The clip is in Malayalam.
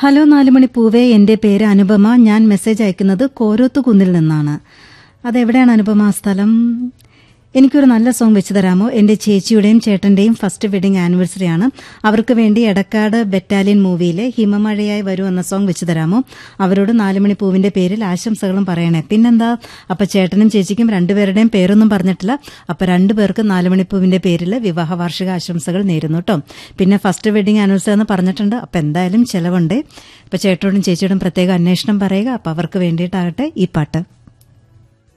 ഹലോ നാലുമണി പൂവേ എന്റെ പേര് അനുപമ ഞാൻ മെസ്സേജ് അയക്കുന്നത് കോരോത്തുകുന്നിൽ നിന്നാണ് അതെവിടെയാണ് അനുപമ ആ സ്ഥലം എനിക്കൊരു നല്ല സോങ് വെച്ച് തരാമോ എന്റെ ചേച്ചിയുടെയും ചേട്ടന്റെയും ഫസ്റ്റ് വെഡിങ് ആനിവേഴ്സറി ആണ് അവർക്ക് വേണ്ടി എടക്കാട് ബറ്റാലിയൻ മൂവിയിലെ ഹിമമഴയായി വരൂ എന്ന സോങ് വെച്ച് തരാമോ അവരോട് നാലുമണി പൂവിന്റെ പേരിൽ ആശംസകളും പറയണേ പിന്നെന്താ അപ്പൊ ചേട്ടനും ചേച്ചിക്കും രണ്ടുപേരുടെയും പേരൊന്നും പറഞ്ഞിട്ടില്ല അപ്പൊ രണ്ടുപേർക്ക് നാലുമണി പൂവിന്റെ പേരിൽ വിവാഹ വാർഷിക ആശംസകൾ നേരുന്നു കേട്ടോ പിന്നെ ഫസ്റ്റ് വെഡിങ് ആനിവേഴ്സറി എന്ന് പറഞ്ഞിട്ടുണ്ട് അപ്പൊ എന്തായാലും ചെലവുണ്ട് അപ്പൊ ചേട്ടനോടും ചേച്ചിയോടും പ്രത്യേക അന്വേഷണം പറയുക അപ്പൊ അവർക്ക് വേണ്ടിയിട്ടാകട്ടെ ഈ പാട്ട്